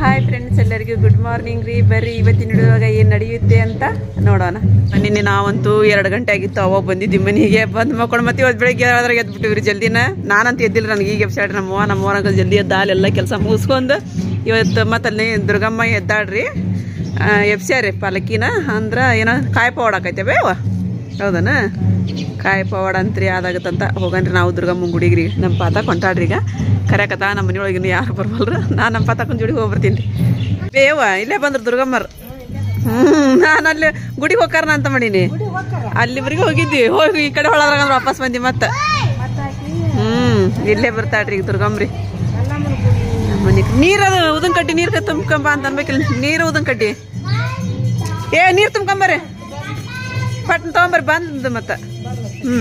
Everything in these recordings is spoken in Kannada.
ಹಾಯ್ ಫ್ರೆಂಡ್ಸ್ ಎಲ್ಲರಿಗೂ ಗುಡ್ ಮಾರ್ನಿಂಗ್ ರೀ ಬರ್ರಿ ಇವತ್ತಿನ ಹಿಡಿಯುವಾಗ ಏನು ನಡೆಯುತ್ತೆ ಅಂತ ನೋಡೋಣ ನಿನ್ನೆ ನಾವಂತೂ ಎರಡು ಗಂಟೆ ಆಗಿತ್ತು ಅವಾಗ ಬಂದಿದ್ವಿ ಮನೆಗೆ ಬಂದು ಮಕ್ಕಳು ಮತ್ತೆ ಇವತ್ತು ಬೆಳಿಗ್ಗೆ ಅದ್ರಾಗ ಎದ್ಬಿಟ್ಟಿವ್ರಿ ಜಲ್ದಿನ ನಾನಂತ ಎದ್ದಿಲ್ಲ ನನಗೆ ಈಗ ಎಬ್ಸಾಡ್ರಿ ನಮ್ಮವ್ವ ನಮ್ಮವ್ವ ಅಂಕಲ್ ಜಲ್ದಿ ಎದ್ದ ಅಲ್ಲೆಲ್ಲ ಕೆಲಸ ಮುಗಿಸ್ಕೊಂಡು ಇವತ್ತು ಮತ್ತೆ ಅಲ್ಲಿ ದುರ್ಗಮ್ಮ ಎದ್ದಾಡ್ರಿ ಎಬ್ಸ್ಯಾರಿ ಪಾಲಕಿನ ಅಂದ್ರೆ ಏನೋ ಕಾಯಿ ಪವಾಡಕೈತೆ ಅವ ಹೌದನ ಕಾಯಿ ಪವಾಡ ಅಂತ್ರಿ ಅದಾಗತ್ತಂತ ಹೋಗನ್ರಿ ನಾವು ದುರ್ಗಮ್ಮನ ಗುಡಿಗೆ ರೀ ನಮ್ಮ ಪಾತ ಕೊಂಟಾಡ್ರಿ ಈಗ ಕರೆಕತ್ತ ನಮ್ಮ ಮನೆಯೊಳಗೆ ಇನ್ನು ಯಾರು ಬರ್ಬಲ್ರು ನಾನು ನಮ್ಮ ಪಾತಕ್ಕನ ಜೋಡಿಗೆ ಹೋಗ್ಬರ್ತೀನಿ ರೀ ಬೇವ ಇಲ್ಲೇ ಬಂದ್ರು ದುರ್ಗಮ್ಮರು ಹ್ಞೂ ನಾನು ಅಲ್ಲಿ ಗುಡಿಗೆ ಹೋಗಾರ ಅಂತ ಮಾಡೀನಿ ಅಲ್ಲಿವರೆಗೆ ಹೋಗಿದ್ವಿ ಹೋಗಿ ಈ ಕಡೆ ಹೊಳದ್ರಾಗ ವಾಪಸ್ ಬಂದಿ ಮತ್ತೆ ಹ್ಞೂ ಇಲ್ಲೇ ಬರ್ತಾಳ್ರಿ ಈಗ ದುರ್ಗಮ್ರಿ ಮನೆಗೆ ನೀರದು ಉದನ್ ಕಟ್ಟಿ ನೀರು ತುಂಬ್ಕೊಂಬ ಅಂತ ಅನ್ಬೇಕಿಲ್ಲ ನೀರು ಉದನ್ ಕಟ್ಟಿ ಏ ನೀರು ತುಂಬ್ಕೊಂಬರ್ರಿ ಪಟ್ನ ತಗೊಂಬರ್ರಿ ಬಂದ್ ಮತ್ತೆ ಹ್ಞೂ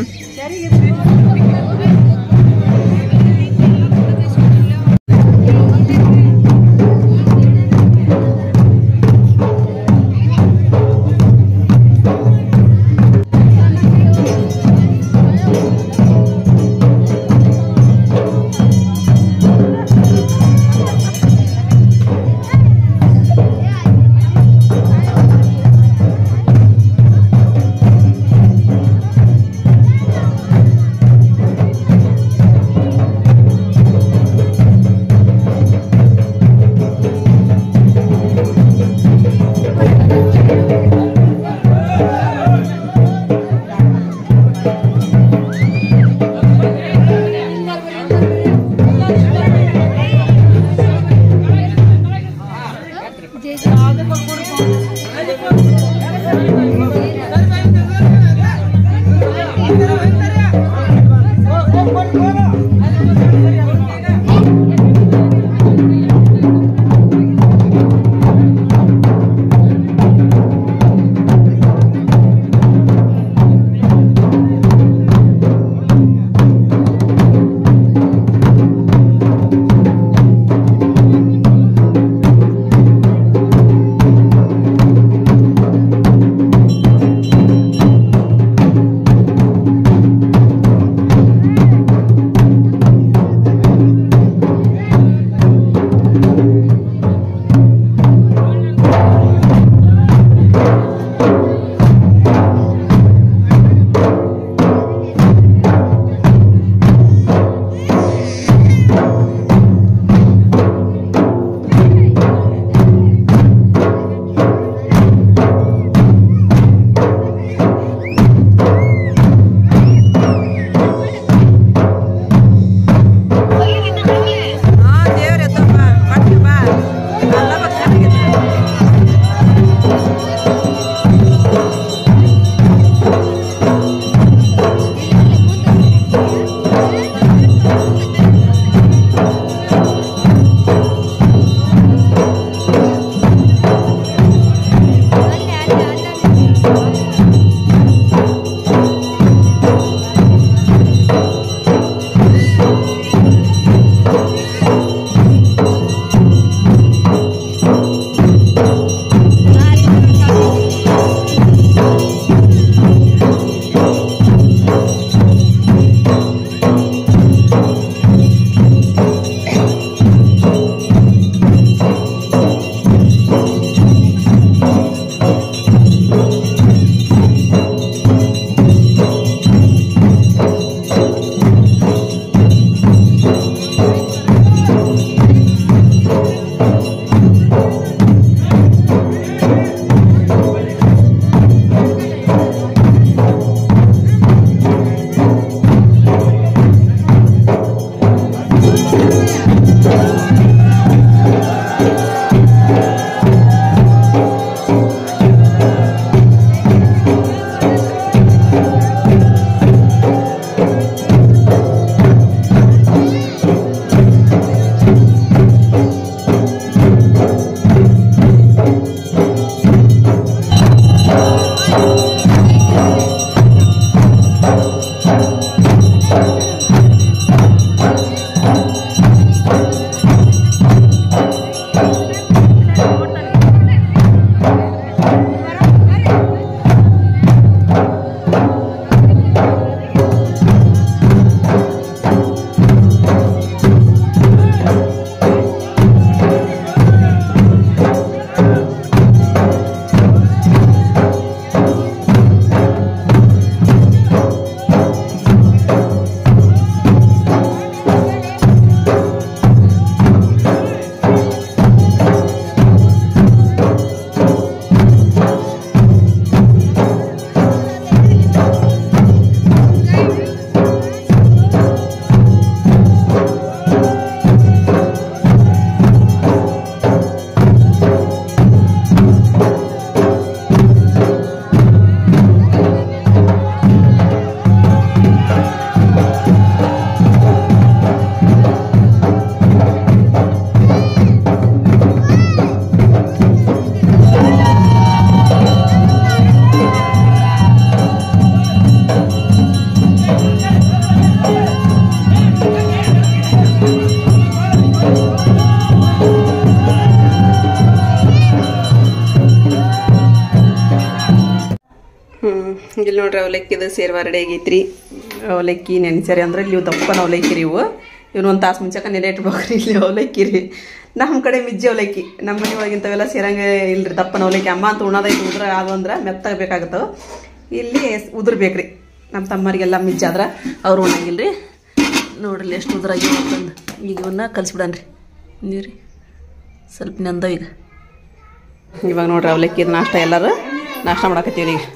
ಇಲ್ಲಿ ನೋಡ್ರಿ ಅವಲಕ್ಕಿದು ಸೇರ್ವಾ ರೆಡಿ ಆಗೈತ್ರಿ ಅವಲಕ್ಕಿ ನೆನೆಸ್ಯಾರಿ ಅಂದ್ರೆ ಇಲ್ಲಿ ಇವು ದಪ್ಪನ ಅವಲಕ್ಕಿ ರೀ ಇವು ಇವನು ಒಂದು ತಾಸು ಮುಂಚೆಕ ನೆನೆ ಇಟ್ಬೇಕ್ರಿ ಇಲ್ಲಿ ಅವಲಕ್ಕಿ ರೀ ನಮ್ಮ ಕಡೆ ಮಿಜ್ಜಿ ಅವಲಕ್ಕಿ ನಮ್ಮ ಮನೆ ಒಳಗಿಂತವೆಲ್ಲ ಸೇರಂಗೆ ಇಲ್ರಿ ದಪ್ಪನ ಅವಲಕ್ಕಿ ಅಮ್ಮ ಅಂತ ಉಣ್ಣದೈತಿ ಉದ್ರ ಅದು ಅಂದ್ರೆ ಮೆತ್ತಗೆ ಬೇಕಾಗತ್ತವ ಇಲ್ಲಿ ಉದುರ್ ಬೇಕ್ರಿ ನಮ್ಮ ತಮ್ಮರಿಗೆಲ್ಲ ಮಿಜ್ಜಿ ಆದ್ರೆ ಅವ್ರು ಉಣ್ಣಂಗಿಲ್ರಿ ನೋಡ್ರಿ ಎಷ್ಟು ಉದ್ರಾಗಿ ಅಂತಂದು ಈಗ ಇವನ್ನ ಕಲಿಸ್ಬಿಡನ್ರಿ ನೀರಿ ಸ್ವಲ್ಪ ನಂದವ ಈಗ ಇವಾಗ ನೋಡ್ರಿ ಅವಲಕ್ಕಿ ನಾಷ್ಟ ಎಲ್ಲರೂ ನಾಷ್ಟ ಮಾಡಕತ್ತೀವಿ ಈಗ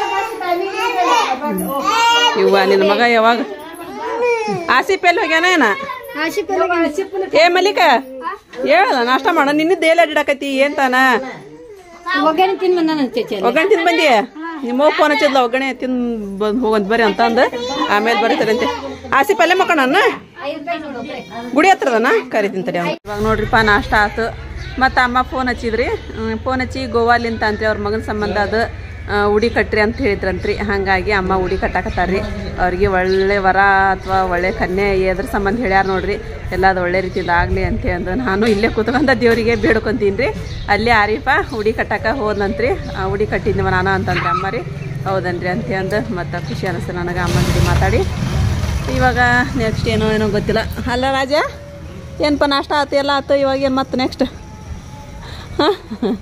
ಇವ್ವ ನಿನ್ನ ಮಗ ಯಾವಾಗ ಆಸಿಪ್ ಎಲ್ಲಿ ಹೋಗ್ಯಾನ ಏನ ಏ ಮಲ್ಲಿಕ ಹೇಳ ನಾಷ್ಟ ಮಾಡ ನಿನ್ನಿದ್ದು ಏಲ್ ಅಡ್ಡಾಕತಿ ಏನ್ ತಾನ ಒಗ್ಗರಣೆ ತಿನ್ ಬಂದಾನ ಚೇಚೆ ಒಗ್ಗರಣೆ ತಿಂದ್ ಬಂದಿ ನಿಮ್ಮ ಫೋನ್ ಹಚ್ಚಿದ್ಲ ಒಗ್ಗರಣೆ ತಿಂದ್ ಬಂದ್ ಹೋಗಂತ ಬರ್ರಿ ಅಂತ ಅಂದ ಆಮೇಲೆ ಬರೀತಾರಂತೆ ಆಸಿಪ್ ಅಲ್ಲೇ ಮಕ್ಕಣ ಗುಡಿ ಹತ್ರದನ ಕರಿತೀನಿ ತಡಿ ಅವ್ನ. ಇವಾಗ ನೋಡ್ರಿಪ್ಪ ನಾಷ್ಟ ಆತು ಮತ್ತು ಅಮ್ಮ ಫೋನ್ ಹಚ್ಚಿದ್ರಿ ಫೋನ್ ಹಚ್ಚಿ ಗೋವಾಲಿಂತ ಅಂತ್ರಿ ಅವ್ರ ಮಗನ ಸಂಬಂಧ ಅದು ಆ, ಉಡಿ ಕಟ್ರಿ ಅಂತ ಹೇಳಿದ್ರಂತ್ರಿ ಹಾಗಾಗಿ ಅಮ್ಮ ಉಡಿ ಕಟ್ಟಾಕತ್ತಾರ್ರಿ ಅವ್ರಿಗೆ ಒಳ್ಳೆ ವರ ಅಥವಾ ಒಳ್ಳೆ ಕನ್ಯೆ ಎದ್ರ ಸಂಬಂಧ ಹೇಳ್ಯಾರ ನೋಡ್ರಿ ಎಲ್ಲದು ಒಳ್ಳೆ ರೀತಿಯಿಂದ ಆಗಲಿ ಅಂತ ಅಂದು ನಾನು ಇಲ್ಲೇ ಕೂತ್ಕೊಂಡ ದೇವರಿಗೆ ಬೇಡ್ಕೊಂತೀನಿ ರೀ ಅಲ್ಲೇ ಆರೀಫ ಉಡಿ ಕಟ್ಟಾಕ ಹೋದ್ನಂತ್ರಿ ಆ, ಉಡಿ ಕಟ್ಟಿದ್ನವ ನಾನು ಅಂತಂದ್ರೆ ಅಮ್ಮ ರೀ ಹೌದನ್ರಿ ಅಂತ ಅಂದು ಮತ್ತು ಖುಷಿ ಅನಿಸ್ತು ನನಗೆ ಅಮ್ಮನ ಜೊತೆ ಮಾತಾಡಿ ಇವಾಗ ನೆಕ್ಸ್ಟ್ ಏನೋ ಏನೋ ಗೊತ್ತಿಲ್ಲ ಅಲ್ಲ ರಾಜ ಏನಪ್ಪ ನಾಷ್ಟ ಆತು ಎಲ್ಲ ಆತು ಇವಾಗ ಏನು ಮತ್ತೆ ನೆಕ್ಸ್ಟ್ ಹಾಂ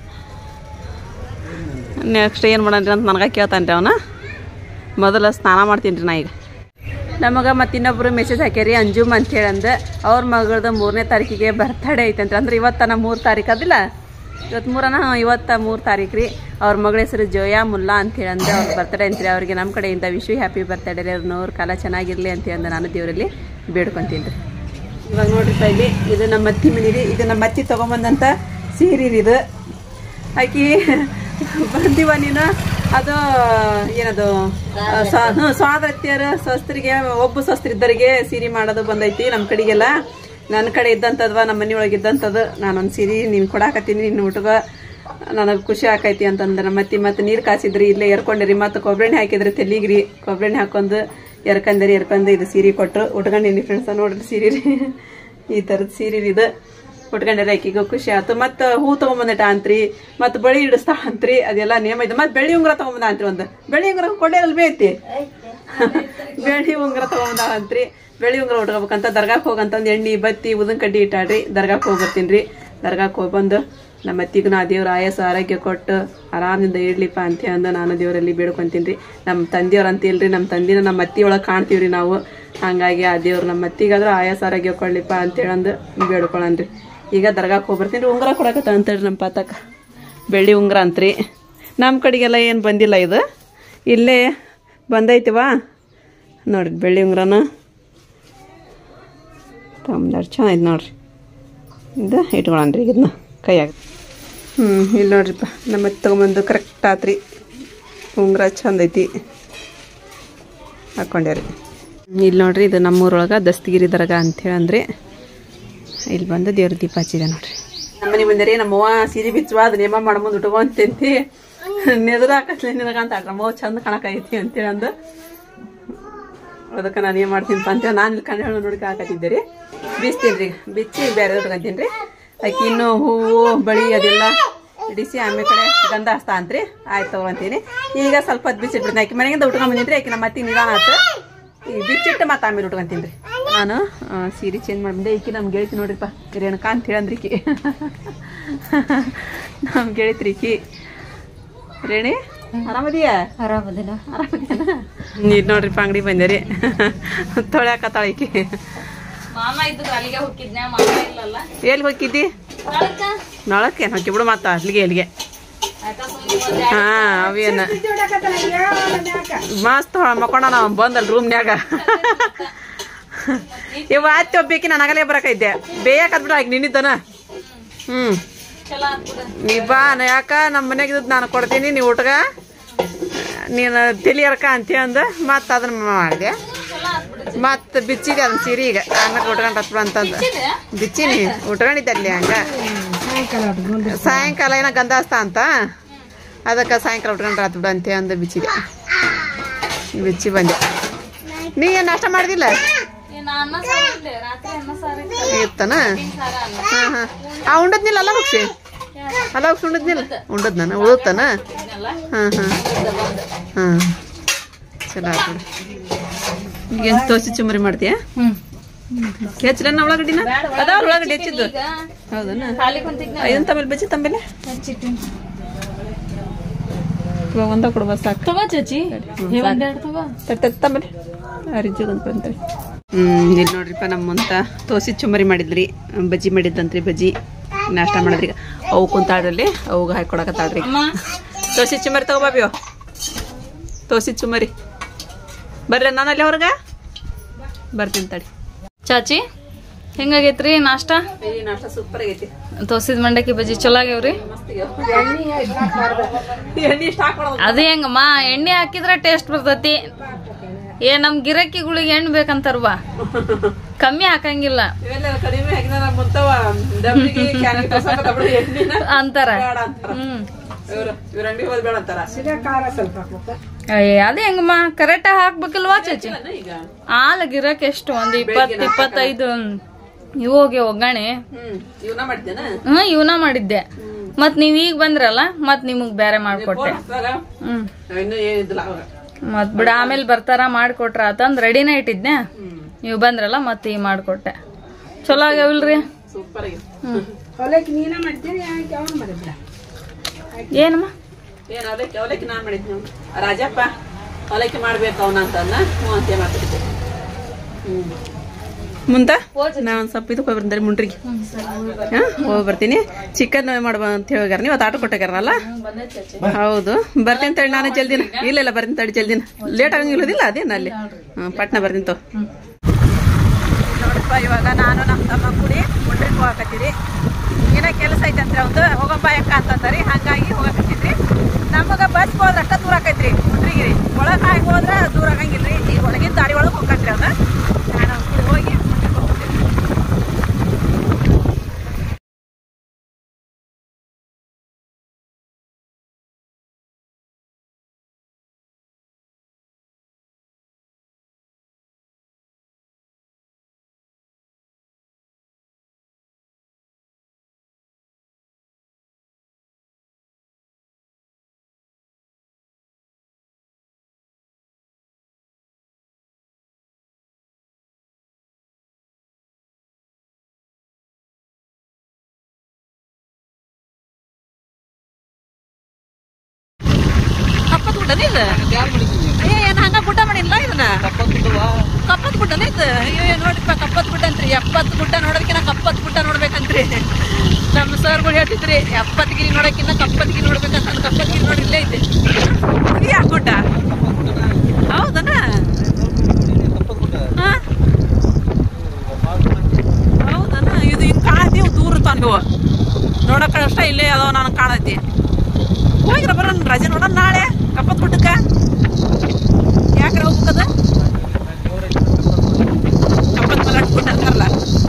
ನೆಕ್ಸ್ಟ್ ಏನು ಮಾಡನ್ರಿ ಅಂತ ನನಗೆ ಕೇಳ್ತಾನೆ ರೀ ಅವನ ಮೊದಲು ಸ್ನಾನ ಮಾಡ್ತೀನಿ ರೀ ನಾ ಈಗ ನಮಗೆ ಮತ್ತು ಇನ್ನೊಬ್ರು ಮೆಸೇಜ್ ಹಾಕ್ಯಾರಿ ಅಂಜುಮ್ ಅಂತ ಹೇಳಂದು ಅವ್ರ ಮಗಳದು ಮೂರನೇ ತಾರೀಕಿಗೆ ಬರ್ತಡೇ ಐತಂತ್ರಿ ಅಂದ್ರೆ ಇವತ್ತನ ಮೂರು ತಾರೀಕು ಅದಿಲ್ಲ ಇವತ್ತು ಮೂರನ ಹಾಂ ಇವತ್ತು ಮೂರು ತಾರೀಕು ರೀ ಅವ್ರ ಮಗಳ ಹೆಸರು ಜೋಯಾ ಮುಲ್ಲಾ ಅಂತ ಹೇಳಂದ್ರೆ ಅವ್ರ ಬರ್ತಡೇ ಅಂತ್ರಿ ಅವ್ರಿಗೆ ನಮ್ಮ ಕಡೆಯಿಂದ ವಿಶ್ ಹ್ಯಾಪಿ ಬರ್ತಡೇ ರೀ ಅವ್ರ ನೂರು ಕಾಲ ಚೆನ್ನಾಗಿರಲಿ ಅಂತ ಹೇಳಿ ನಾನು ದೇವರಲ್ಲಿ ಬೇಡ್ಕೊತೀನಿ ರೀ ಇವಾಗ ನೋಡ್ರಿಪ್ಪ ಇಲ್ಲಿ ಇದು ನಮ್ಮ ಅತ್ತಿ ಮನೆ ರೀ ಇದು ನಮ್ಮ ಅತ್ತಿ ತೊಗೊಂಬಂದಂಥ ಸೀರೆ ರೀ ಇದು ಆಕಿ ಬಂದಿವ ನೀನು ಅದು ಏನದು ಸ್ವ- ಹ್ಞೂ ಸ್ವಾದತ್ಯರ ಸ್ವಸ್ತ್ರಿಗೆ ಒಬ್ಬ ಸ್ವಸ್ತ್ರಿದ್ದರಿಗೆ ಸೀರೆ ಮಾಡೋದು ಬಂದೈತಿ ನಮ್ಮ ಕಡೆಗೆಲ್ಲ ನನ್ನ ಕಡೆ ಇದ್ದಂಥದ್ವ ನಮ್ಮ ಮನೆಯೊಳಗೆ ಇದ್ದಂಥದ್ದು ನಾನೊಂದು ಸೀರೆ ನೀನು ಕೊಡಾಕತ್ತೀನಿ ನಿನ್ನ ಊಟಗ ನನಗೆ ಖುಷಿ ಆಕೈತಿ ಅಂತಂದ್ರೆ ನಮ್ಮ ಅತ್ತಿ ಮತ್ತೆ ನೀರು ಕಾಸಿದ್ರಿ ಇಲ್ಲೇ ಎರ್ಕೊಂಡಿರಿ ಮತ್ತು ಕೊಬ್ಬರಿ ಹಾಕಿದ್ರಿ ತೆಲಿಗ್ರಿ ಕೊಬ್ಬರಿ ಹಾಕೊಂಡು ಎರ್ಕಂದಿರಿ ಎರ್ಕಂದು ಇದು ಸೀರೆ ಕೊಟ್ಟರು ಉಟ್ಕೊಂಡಿನಿ ಫ್ರೆಂಡ್ಸ ನೋಡ್ರಿ ಸೀರೆ ರೀ ಈ ಥರದ ಸೀರೆ ರೀ ಇದು ಉಟ್ಕೊಂಡ್ರೆ ಆಕಿಗೂ ಖುಷಿ ಆಯ್ತು ಮತ್ತು ಹೂ ತೊಗೊಂಬಂದಿಟ್ಟ ಅಂತ್ರಿ ಮತ್ತು ಬಳಿ ಇಡಿಸ್ತಾ ಅಂತ್ರಿ ಅದೆಲ್ಲ ನೇಮ ಇದೆ ಮತ್ತು ಬೆಳ್ಳಿ ಉಂಗುರ ತೊಗೊಂಬಂದ ಅಂತ್ರಿ ಒಂದು ಬೆಳ್ಳಿ ಉಂಗುರ ಕೊಡೇರಲ್ಲಿ ಐತಿ ಬೆಳ್ಳಿ ಉಂಗುರ ತೊಗೊಂಬಂದ ಅಂತ್ರಿ ಬೆಳ್ಳಿ ಉಂಗುರ ಉಟ್ಕೋಬೇಕಂತ ದರ್ಗಾಕ್ಕೆ ಹೋಗಂತಂದು ಎಣ್ಣೆ ಬತ್ತಿ ಉದನ್ ಕಡ್ಡಿ ಇಟ್ಟಾಡ್ರಿ ದರ್ಗಾಕ್ಕೆ ಹೋಗಿ ಬರ್ತೀನಿ ರೀ ದರ್ಗಾಕ್ಕೆ ಹೋಗಿ ಬಂದು ನಮ್ಮ ಅತ್ತಿಗೂ ನಾ ದೇವ್ರ ಆಯಸ್ಸು ಆರೋಗ್ಯ ಕೊಟ್ಟು ಆರಾಮದಿಂದ ಇಡ್ಲಿಪ್ಪ ಅಂತ ಅಂದು ನಾನು ದೇವರಲ್ಲಿ ಬೇಡ್ಕೊಂತೀನಿ ರೀ ನಮ್ಮ ತಂದೆಯವ್ರು ಅಂತ ಇಲ್ರಿ ನಮ್ಮ ತಂದಿನ ನಮ್ಮ ಅತ್ತಿಯೊಳಗೆ ಕಾಣ್ತೀವಿ ರೀ ನಾವು ಹಂಗಾಗಿ ಆ ದೇವ್ರು ನಮ್ಮ ಅತ್ತಿಗಾದ್ರೆ ಆಯಸ್ ಆರೋಗ್ಯ ಕೊಡ್ಲಿಪ್ಪ ಅಂತೇಳಂದು ಬೇಡ್ಕೊಳ್ಳನ್ರಿ ಈಗ ದರ್ಗಾಕ್ಕೆ ಹೋಗಿ ಬರ್ತೀನಿ ರೀ ಉಂಗುರ ಕೊಡಕತ್ತ ಅಂತೇಳಿ ನಮ್ಮ ಪಾತಕ ಬೆಳ್ಳಿ ಉಂಗುರ ಅಂತ್ರಿ ನಮ್ಮ ಕಡೆಗೆಲ್ಲ ಏನು ಬಂದಿಲ್ಲ ಇದು ಇಲ್ಲೇ ಬಂದೈತಿವಾ ನೋಡ್ರಿ ಬೆಳ್ಳಿ ಉಂಗುರನ ತಮ್ಮದಾಡ್ ಚೆನ್ನಾಗಿದೆ ನೋಡ್ರಿ ಇದು ಇಟ್ಕೊಳನ್ರಿ ಈಗ ಇದನ್ನ ಕೈಯಾಗ ಹ್ಞೂ ಇಲ್ಲಿ ನೋಡ್ರಿಪ್ಪ ನಮ್ಮ ತೊಗೊಂಬಂದು ಕರೆಕ್ಟ್ ಆತ್ರಿ ಉಂಗುರ ಚಂದ ಐತಿ ಹಾಕ್ಕೊಂಡ್ಯಾರಿ ಇಲ್ಲಿ ನೋಡ್ರಿ ಇದು ನಮ್ಮೂರೊಳಗೆ ದಸ್ತಗಿರಿ ದರ್ಗ ಅಂತೇಳಿ ಅಂದ್ರೆ ಇಲ್ಲಿ ಬಂದು ದೇವ್ರ ದೀಪ ಹಚ್ಚಿದೆ ನೋಡ್ರಿ ನಮ್ಮನೆ ಬಂದಿರಿ ನಮ್ಮವ್ವ ಸೀರೆ ಬಿಚ್ಚುವ ಅದು ನೇಮ ಮಾಡಿ ಮುಂದೆ ಉಟ್ಕೊಂತಂತಿ ನೆದ್ರ ಹಾಕತ್ಲೆ ನಿನಗಂತ ನಮ್ಮವ್ವ ಚಂದ ಕಾಣಕೈತಿ ಅಂತೇಳಿ ಅಂದು ಅದಕ್ಕೆ ನಾನು ಏನು ಮಾಡ್ತೀನಪ್ಪ ಅಂತೇಳಿ ನಾನು ಇಲ್ಲಿ ಕಣ್ಣು ನೋಡ್ಕ ಹಾಕತ್ತಿದ್ದೆ ರೀ ಬೀಸ್ತೀನಿ ರೀ ಬಿಚ್ಚಿ ಬೇರೆ ಉಟ್ಕೊಂತೀನಿ ರೀ ಆಕಿ ಇನ್ನೂ ಹೂವು ಬಳಿ ಅದೆಲ್ಲ ಇಡಿಸಿ ಆಮೇಲೆ ಕಡೆ ಗಂಧ ಹಸ್ತ ಅಂತ್ರಿ ಆಯ್ತು ತಗೊಂತೀನಿ ಈಗ ಸ್ವಲ್ಪ ಹೊತ್ತು ಬಿಚ್ಚಿಟ್ಬಿಡ್ತೀನಿ ಆಕಿ ಮನೆಗಿಂದ ಉಟ್ಕೊಂಡ್ ಬಂದಿದ್ರಿ ಆಕಿ ನಮ್ಮ ಅತ್ತಿ ನಿಧಾನ ಆತು ಈಗ ಬಿಚ್ಚಿಟ್ಟು ಮತ್ತೆ ಆಮೇಲೆ ಉಟ್ಕೊಂತೀನಿ ರೀ ನಾನು ಆ, ಸೀರೆ ಚೇಂಜ್ ಮಾಡಿದೆ ಈಕಿ ನಮ್ಮ ಗೆಳತಿ ನೋಡ್ರಿಪ್ಪ ರೇಣುಕಾ ಅಂತ ಹೇಳಂದ್ರಿ ಈಕಿ ನಮ್ಮ ಗೆಳತ್ರಿ ಈಕಿ ರೇಣಿ ಆರಾಮದಿಯಾ ಆರಾಮದಿಲ್ಲ ಆರಾಮದಿಯನ ನೀರು ನೋಡ್ರಿಪ್ಪ ಅಂಗಡಿ ಬಂದೆ ತೊಳ್ಯಾಕತ್ತಾಳ ಈಕಿ ಮಾಮ ಇದ್ದು ಅಲ್ಲಿಗೆ ಹೋಗಿದ್ನ ಮಾಮ ಇಲ್ಲಲ್ಲ ಎಲ್ಲಿ ಹೋಗಿದ್ದಿ ನಾಳಕ್ಕೆ ಹಾಕಿ ಬಿಡು ಮತ್ತ ಅಲ್ಲಿಗೆ ಎಲ್ಲಿಗೆ ಹಾ ಅವೇನ ಮಸ್ತ್ ಮಕ್ಕೊಂಡ ನಾವು ಬಂದಲ್ ರೂಮ್ನ್ಯಾಗ ಇವ ಅತ್ತಿ ಒಬ್ಬೇಕಿ ನಾನು ಆಗಲೇ ಬರಕೈದ್ದೆ ಬೇಯಕತ್ಬಿಡ ಈಗ ನಿನ್ನಿದ್ದನ ಹ್ಮ್ ನೀ ಬಾ ನ- ಯಾಕ ನಮ್ಮ ಮನ್ಯಾಗ ಇದ್ದದ್ ನಾನು ಕೊಡ್ತೀನಿ ನೀವು ಊಟಗ ನೀನು ತಿಳಿಯರ್ಕ ಅಂತ ಅಂದ ಮತ್ತೆ ಅದನ್ನ ಮಾಡಿದೆ ಮತ್ತೆ ಬಿಚ್ಚಿದೆ ಅದನ್ನ ಸೀರೆ ಈಗ ಆಮೇಲೆ ಉಟ್ಕೊಂಡು ಹತ್ಬಿಡ ಅಂತಂದು ಬಿಚ್ಚಿನಿ ಉಟ್ಕೊಂಡಿದ್ದೆ ಅಲ್ಲಿ ಹಂಗ ಸಾಯಂಕಾಲ ಏನೋ ಗಂಧ ಹಸ್ತ ಅಂತ ಅದಕ್ಕೆ ಸಾಯಂಕಾಲ ಉಟ್ಕೊಂಡ್ರೆ ಹತ್ ಬಿಡು ಅಂತ ಅಂದು ಬಿಚ್ಚಿದೆ ಬಿಚ್ಚಿ ಬಂದೆ ನೀ ಏನು ನಾಷ್ಟ ಮಾಡಿದಿಲ್ಲ ಅನ್ನ ಸಾರು ಇಲ್ಲೆ, ರಾತ್ರಿ ಅನ್ನ ಸಾರು ಇತ್ತು. ಇತ್ತನ ಸಾರ ಅನ್ನ. ಹಾಂ ಹಾಂ ಆ ಉಂಡದ್ನಿಲ್ಲ ಅಲ್ಲ ಹೋಗ್ಸಿ ಅಲ್ಲ ಹೋಗ್ಸಿ ಉಂಡದ್ನಿಲ್ಲ ಉಂಡದ್ ನಾನು ಉಳುತ್ತಾನ ಇದನ್ನೆಲ್ಲ ಹಾಂ ಹಾಂ ಹಾಂ ಚಲೋ ಆತ್ ಬಿಡು ಈಗೇನ್ ತೋಸಿ ಚುಮರಿ ಮಾಡ್ತೀಯ ಹ್ಮ್ ಹೆಚ್ಚಿಲ್ಲ ಉಳ್ಳಾಗಡ್ಡಿನ ಅದಾವ ಉಳ್ಳಾಗಡ್ಡಿ ಹೆಚ್ಚಿದ್ದು ಹೌದನ ಖಾಲಿ ಕುಂತಿದ್ನ ಐದನ್ ತಮೇಲೆ ಬಜ್ಜಿ ತಂಬೇಲೆ ಹಚ್ಚಿಟ್ಟಿನಿ ಇವಾಗ ಒಂದ ಕೊಡುವ ಸಾಕು ತಗೋ ಚಾಚಿ ಹ್ಮ್, ಒಂದೆರಡು ತಗೋ ತಟ್ಟೆ ತಮ್ಮನೆ ಅರಿಜುಗ್ ಅಂತ ಬಂತೇಳಿ ಹ್ಮ್ ಇಲ್ಲಿ ನೋಡ್ರಿಪ್ಪ ನಮ್ಮಂತ ತೋಸಿ ಚುಮರಿ ಮಾಡಿದ್ರಿ ಬಜ್ಜಿ ಮಾಡಿದ್ದಂತ್ರಿ ಬಜ್ಜಿ ನಾಷ್ಟ ಮಾಡಿದ್ರಿ ಅವು ಕುಂತಾಡ್ರಲ್ಲಿ ಅವಾಗ ಹಾಕೊಡಕತ್ತಾಳ್ರಿ ಅಮ್ಮ ತೋಸಿ ಚುಮರಿ ತಗೋಬಾಬಿಯೋ ತೋಸಿ ಚುಮರಿ ಬರ್ರಿ ನಾನಲ್ಲಿ ಅವ್ರಗ ಬರ್ತೀನಿ ತಡಿ ಚಾಚಿ ಹೆಂಗಾಗೈತ್ರಿ ನಾಷ್ಟ ನಾಷ್ಟ ಸೂಪರ್ ಆಗೈತಿ ತೋಸಿದ ಮಂಡಕ್ಕಿ ಬಜ್ಜಿ ಚಲೋ ಆಗ್ಯಾವ್ರಿ ಎಣ್ಣೆ ಸ್ಟಾಕ್ ಮಾಡೋದು ಅದೇ ಹೆಂಗಮ್ಮ ಎಣ್ಣೆ ಹಾಕಿದ್ರೆ ಟೇಸ್ಟ್ ಬರ್ತೈತಿ ಏ ನಮ್ ಗಿರಕ್ಕಿಗಳಿಗೆ ಎಣ್ಣೆ ಬೇಕಂತಾರವ್ವ ಕಮ್ಮಿ ಹಾಕಂಗಿಲ್ಲ ಇವೆಲ್ಲ ಕಡಿಮೆ ಹಾಕಿದಾರ ಮುಂತವ ಡಬ್ಬಿಗೆ ಕ್ಯಾನಿಗೆ ತರ್ಸಕ ಎಣ್ಣಿನ ಅಂತಾರ ಬೇಡ ಅಂತಾರ ಹ್ಮ್ ಇವ್ರ ಇವ್ರ ಅಂಗಡಿ ಹೋದ್ ಬೇಡ ಅಂತಾರ ಅಯ್ಯ ಅದೇ ಹೆಂಗಮ್ಮ ಕರೆಕ್ಟ್ ಹಾಕ್ಬೇಕಲ್ವಾ ಚಾಚಿ ಈಗ ಆಲ ಗಿರಕ್ ಎಷ್ಟು ಒಂದ್ ಇಪ್ಪತ್ ಇಪ್ಪತ್ತೈದು ಇವು ಹೋಗಿ ಒಗ್ಗಣೆ ಹ್ಮ್ ಇವನ ಮಾಡ್ತೇನ ಹ್ಮ್ ಇವನ ಮಾಡಿದ್ದೆ ಮತ್ ನೀವ್ ಈಗ ಬಂದ್ರಲ್ಲ ಮತ್ ನಿಮಗ್ ಬೇರೆ ಮಾಡ್ಕೊಟ್ಟೆ ಹ್ಮ್ ಇನ್ನು ಏನಿದ್ದಿಲ್ಲ ಅವಾಗ ಮತ್ ಬಿಡ ಆಮೇಲೆ ಬರ್ತಾರ ಮಾಡ್ಕೊಟ್ರ ಆತಂದ್ ರೆಡಿನ ಇಟ್ಟಿದ್ನೆ ಹ್ಮ್ ನೀವು ಬಂದ್ರಲ್ಲ ಮತ್ ಈಗ ಮಾಡ್ಕೊಟ್ಟೆ ಚಲೋ ಆಗ್ಯಾವಿಲ್ರಿ ಸೂಪರ್ ಆಗಿ ಹ್ಮ್ ಏನಮ್ಮ ಏನ್ ಅವಲಕ್ಕಿ ಅವಲಕ್ಕಿ ನಾನ್ ಮಾಡಿದ್ನಿ ಅವ್ನು. ರಾಜಪ್ಪ ಅವಲಕ್ಕಿ ಮಾಡ್ಬೇಕು ಅವನ ಅಂತ ಅಂದ ಹ್ಞೂ ಅಂತ ಮಾಡ್ತಿದ್ದೆ ಹ್ಮ್ ಮುಂದ ನಾ ಒಂದ್ ಸ್ವಲ್ಪ ಇದಕ್ಕೆ ಹೋಗಿ ಬರ್ತಾರೆ ಮುಂಡ್ರಿಗೆ ಹಾ ಹೋಗಿ ಬರ್ತೀನಿ ಚಿಕನ್ ಮಾಡುವ ಅಂತ ಹೇಳಿಗಾರ ನೀವು ಆಟ ಕೊಟ್ಟಾಗಾರಲ್ಲ ಹೌದು ಬರ್ತೀನಿ ತಡಿ ನಾನು ಜಲ್ದಿನ ಇಲ್ಲ ಇಲ್ಲ ಬರ್ತೀನಿ ತಡಿ ಜಲ್ದಿನ ಲೇಟ್ ಆಗಂಗಿಲ್ಲದಿಲ್ಲ ಅದೇನ ಅಲ್ಲಿ ಹ್ಮ್ ಪಟ್ನ ಬರ್ತೀನಿ ತೋ ನೋಡಪ್ಪ ಇವಾಗ ನಾನು ನಮ್ಮ ತಮ್ಮ ಕೂಡಿ ಮುಂಡ್ರಿಗೆ ಹೋಗಕತ್ತೀರಿ ಏನೋ ಕೆಲಸ ಐತಂತ್ರಿ ಅವ್ದು ಹೋಗಪ್ಪ ಯಾಕ ಅಂತಂದ್ರಿ ಹಂಗಾಗಿ ಹೋಗಕತ್ತಿದ್ರಿ ನಮಗ ಬಸ್ ಹೋದ್ರ ಅಷ್ಟ ದೂರ ಆಕೈತ್ರಿ ಮುಂಡ್ರಿಗೆ ರೀ ಒಳಗೆ ಹಾಕಿ ಹೋದ್ರ ದೂರ ಆಗಂಗಿಲ್ರಿ ಈ ಒಳಗಿನ ದಾರಿ ಒಳಗೆ ಹೋಗತ್ರಿ ಅದ ನಾನು ಅವ್ನ್ ಕೂಡಿ ಹೋಗಿ ಮುಂಡ್ರಿಗೆ ಹೋಗ್ತೀನಿ ಕಪ್ಪತ್ ಗುಡ್ಡನ ಇದು ಅಯ್ಯ ಏನ್ ಹಂಗ ಗುಡ್ಡ ಮಾಡಿಲ್ಲ ಇದನ್ನ ಕಪ್ಪತ್ ಗುಡ್ಡನ ಇದು ಅಯ್ಯೋ ನೋಡಿಪ್ಪ ಕಪ್ಪತ್ ಗುಡ್ಡ ಅಂತ್ರಿ ಎಪ್ಪತ್ತು ಗುಡ್ಡ ನೋಡೋದಕ್ಕಿಂತ ಕಪ್ಪತ್ ಗುಡ್ಡ ನೋಡ್ಬೇಕಂತ್ರಿ ನಮ್ಮ ಸರ್ಗಳು ಹೇಳ್ತಿದ್ರಿ ಎಪ್ಪತ್ತು ಗಿರಿ ನೋಡಕ್ಕಿಂತ ಕಪ್ಪತ್ ಗಿರಿ ನೋಡ್ಬೇಕಂತ ನಾನು ಕಪ್ಪತ್ ಗಿರಿ ನೋಡಿ ಇಲ್ಲೇ ಐತೆ ಇದು ಯಾವ ಗುಡ್ಡ ಹೌದನ ಹಾ? ಹೌದನ ಇದು ಹಿಂಗ್ ಕಾಣತೀವಿ ದೂರ ತಾನು ನೋಡಕ್ ಅಷ್ಟ ಇಲ್ಲೇ ಅದಾವ ನನಗೆ ಕಾಣೈತಿ ಹೋಗಿರ ಬರೋಣ ರಜೆ ನೋಡೋಣ ನಾಳೆ ಕಪ್ಪತ್ ಗುಡ್ಡಕ್ಕ ಯಾಕ್ರೆ ಹೋಗ್ಬೇಕದ ಕಪ್ಪತ್ ಮಲಾಟ್ ಗುಡ್ಡ ಅಂತಾರಲ್ಲ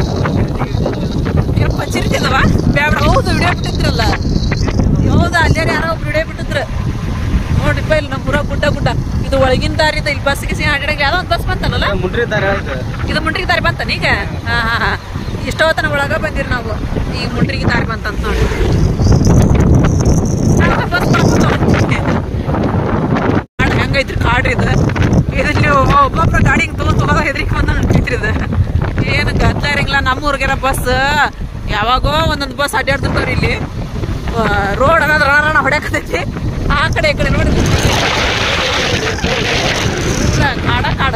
ಯಪ್ಪ ಚಿರಿತಿದವ ಬ್ಯಾಡ ಹೌದು ವಿಡಿಯೋ ಬಿಟ್ಟಿದ್ರಲ್ಲ ಹೌದಾ ಅಲ್ಲೇ ಯಾರೋ ಒಬ್ರು ವಿಡಿಯೋ ಬಿಟ್ಟಿದ್ರು ನೋಡಿಪ್ಪ ಇಲ್ಲಿ ನಮ್ಮ ಪುರ ಗುಡ್ಡ ಗುಡ್ಡ ಇದು ಒಳಗಿನ ದಾರಿ ಇಲ್ಲಿ ಬಸ್ ಗಿಸಿ ಆಟಾಡಕ್ಕೆ ಯಾವ್ದೋ ಒಂದು ಬಸ್ ಬಂತಲ್ಲ ಮುಂಡ್ರಿ ದಾರಿ ಆಯ್ತು ಇದು ಮುಂಡ್ರಿಗೆ ದಾರಿ ಬಂತಾನ ಈಗ ಹಾ ಹಾ ಹಾ ಇಷ್ಟೋತನ ಒಳಗ ಬಂದಿರಿ ನಾವು ಈ ಮುಂಡ್ರಿಗೆ ದಾರಿ ಬಂತಂತ ನೋಡಿ ನಾವ್ ಬಸ್ ಕಾಡ್ ಹೆಂಗೈತ್ರಿ ಕಾಡ್ರಿ ಇದು ಇದ್ರಲ್ಲಿ ನೀವು ಒಬ್ಬೊಬ್ರ ಗಾಡಿ ಹಿಂಗ್ ತಗೊಂಡ್ ತಗೋದ ಹೆದ್ರಿಕೆ ಬಂದ ನಿಂತಿತ್ರಿ ಇದು ಏನು ಗದ್ದ ಇರಂಗಿಲ್ಲ ನಮ್ಮ ಊರಿಗೆರ ಬಸ್ ಯಾವಾಗೋ ಒಂದೊಂದು ಬಸ್ ಅಡ್ಡಾಡ್ತಿರ್ತಾವ್ರಿ ಇಲ್ಲಿ ರೋಡ್ ಅನ್ನೋದು ರಣ ರಣ ಹೊಡ್ಯಾಕತೈತಿ ಆ ಕಡೆ ಈ ಕಡೆ ನೋಡಿ ಪೂರ ಕಾಡ ಕಾಡ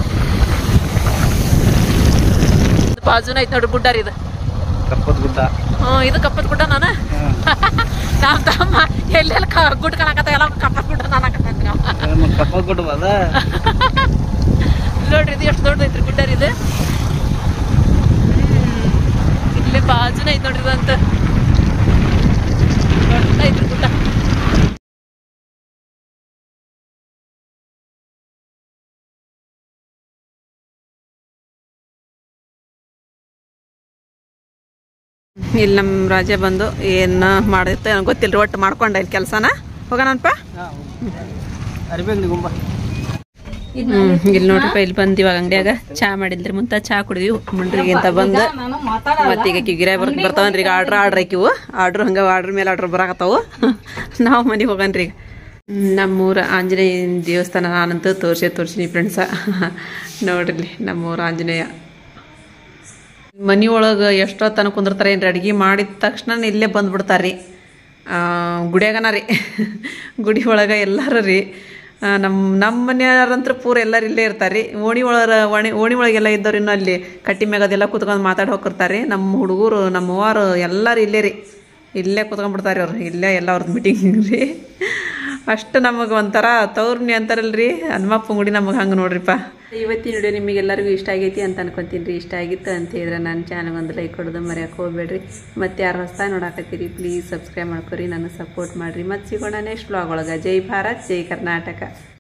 ಇದು ಬಾಜುನ ಐತ್ ನೋಡಿ ಗುಡ್ಡ ರೀ ಇದು ಕಪ್ಪತ್ ಗುಡ್ಡ ಹ್ಞೂ ಇದು ಕಪ್ಪತ್ ಗುಡ್ಡ ನಾನು ನಮ್ಮ ತಮ್ಮ ಎಲ್ಲೆಲ್ಲಿ ಕ ಗುಡ್ ಕಾಣಕತ್ತ ಎಲ್ಲ ಕಪ್ಪತ್ ಗುಡ್ಡ ನಾನಕತ್ತೈತ್ರಿ ಅವ ಏನ್ ಕಪ್ಪತ್ ಗುಡ್ಡ ಅದ ನೋಡ್ರಿ ಇದು ಎಷ್ಟು ದೊಡ್ಡದೈತ್ರಿ ಗುಡ್ಡ ರೀ ಇದು ಹ್ಮ್. ಇಲ್ಲೇ ಬಾಜುನ ಐತ್ ನೋಡ್ರಿ ಇದಂತ ದೊಡ್ಡ ಐತ್ರಿ ಗುಡ್ಡ ಇಲ್ಲಿ ನಮ್ಮ ರಾಜ ಬಂದು ಏನು ಮಾಡಿತ್ತು ಏನೋ ಗೊತ್ತಿಲ್ಲ ಒಟ್ಟು ಮಾಡ್ಕೊಂಡ ಇಲ್ಲಿ ಕೆಲಸನ ಹೋಗೋಣಪ್ಪ ಅರಿಬೇಕು ನಿಗುಂಬ ಹ್ಮ್ ಇಲ್ಲಿ ನೋಡ್ರಿಪ್ಪ ಇಲ್ಲಿ ಬಂದ್ ಇವಾಗ ಅಂಗಡಿಯಾಗ ಚಾ ಮಾಡಿದ್ರಿ ಮುಂತ ಚಾ ಕುಡಿದ್ವಿ ಮುಂಡ್ರಿಗೆ ಅಂತ ಬಂದು ಮತ್ತೆ ಈಗ ಗಿರಾಯ್ ಬರ್ ಬರ್ತಾವನ್ರಿ ಈಗ ಆರ್ಡ್ರ್ ಆರ್ಡ್ರ್ ಹಾಕಿವು ಆರ್ಡ್ರ್ ಹಂಗ ಆರ್ಡ್ರ್ ಮೇಲೆ ಆರ್ಡ್ರ್ ಬರಾಕತ್ತಾವು ನಾವು ಮನೆಗೆ ಹೋಗನ್ರಿ ಈಗ ನಮ್ಮೂರ ಆಂಜನೇಯ ದೇವಸ್ಥಾನ ನಾನಂತೂ ತೋರ್ಸೇ ತೋರ್ಸಿನಿ ಫ್ರೆಂಡ್ಸ ನೋಡ್ರಿ ನಮ್ಮೂರ ಆಂಜನೇಯ ಮನಿ ಒಳಗೆ ಎಷ್ಟೋ ತನಕ ಕುಂದಿರ್ತಾರೆ ಏನ್ರಿ ಅಡ್ಗೆ ಮಾಡಿದ ತಕ್ಷಣ ಇಲ್ಲೇ ಬಂದ್ಬಿಡ್ತಾರೆ ರೀ ಗುಡಿಯಾಗನ ರೀ ಗುಡಿ ಒಳಗೆ ಎಲ್ಲರೂ ರೀ ಆ, ನಮ್ಮ ನಮ್ಮ ಮನೆಯವರಂತ್ರ ಪೂರ ಎಲ್ಲರೂ ಇಲ್ಲೇ ಇರ್ತಾರೆ ರೀ ಓಣಿ ಒಳಗೆ ಓಣಿ ಓಣಿ ಒಳಗೆಲ್ಲ ಇದ್ದವ್ರು ಇನ್ನೂ ಅಲ್ಲಿ ಕಟ್ಟಿ ಮ್ಯಾಗ ಅದೆಲ್ಲ ಕುತ್ಕೊಂಡು ಮಾತಾಡಿ ಹೋಗಿರ್ತಾರೆ ರೀ ನಮ್ಮ ಹುಡುಗರು ನಮ್ಮ ಅವ್ವಾರು ಎಲ್ಲರೂ ಇಲ್ಲೇ ರೀ ಇಲ್ಲೇ ಕುತ್ಕೊಂಡ್ಬಿಡ್ತಾರೆ ಅವ್ರು ಇಲ್ಲೇ ಎಲ್ಲ ಅವ್ರದ್ದು ಮೀಟಿಂಗ್ ರೀ ಅಷ್ಟು ನಮಗೆ ಒಂಥರ ತವ್ರನಿ ಅಂತಾರಲ್ರಿ ಹನುಮಪ್ಪ ಗುಡಿ ನಮಗೆ ಹಂಗೆ ನೋಡ್ರಿಪ್ಪ ಇವತ್ತಿನ ವಿಡಿಯೋ ನಿಮಗೆಲ್ಲರಿಗೂ ಇಷ್ಟ ಆಗೈತಿ ಅಂತ ಅನ್ಕೊಂತೀನಿ ರೀ ಇಷ್ಟ ಆಗಿತ್ತು ಅಂತ ಹೇಳಿದ್ರೆ ನನ್ನ ಚಾನಲ್ ಒಂದು ಲೈಕ್ ಕೊಡೋದು ಮರೆಯೋಕೆ ಹೋಗ್ಬೇಡ್ರಿ ಮತ್ತೆ ಯಾರು ಹೊಸ ನೋಡಾಕತ್ತೀರಿ ಪ್ಲೀಸ್ ಸಬ್ಸ್ಕ್ರೈಬ್ ಮಾಡ್ಕೊರಿ ನನಗೆ ಸಪೋರ್ಟ್ ಮಾಡಿರಿ ಮತ್ತೆ ಸಿಗೋಣ ನೆಕ್ಸ್ಟ್ ವ್ಲಾಗ್ ಒಳಗೆ ಜೈ ಭಾರತ್ ಜೈ ಕರ್ನಾಟಕ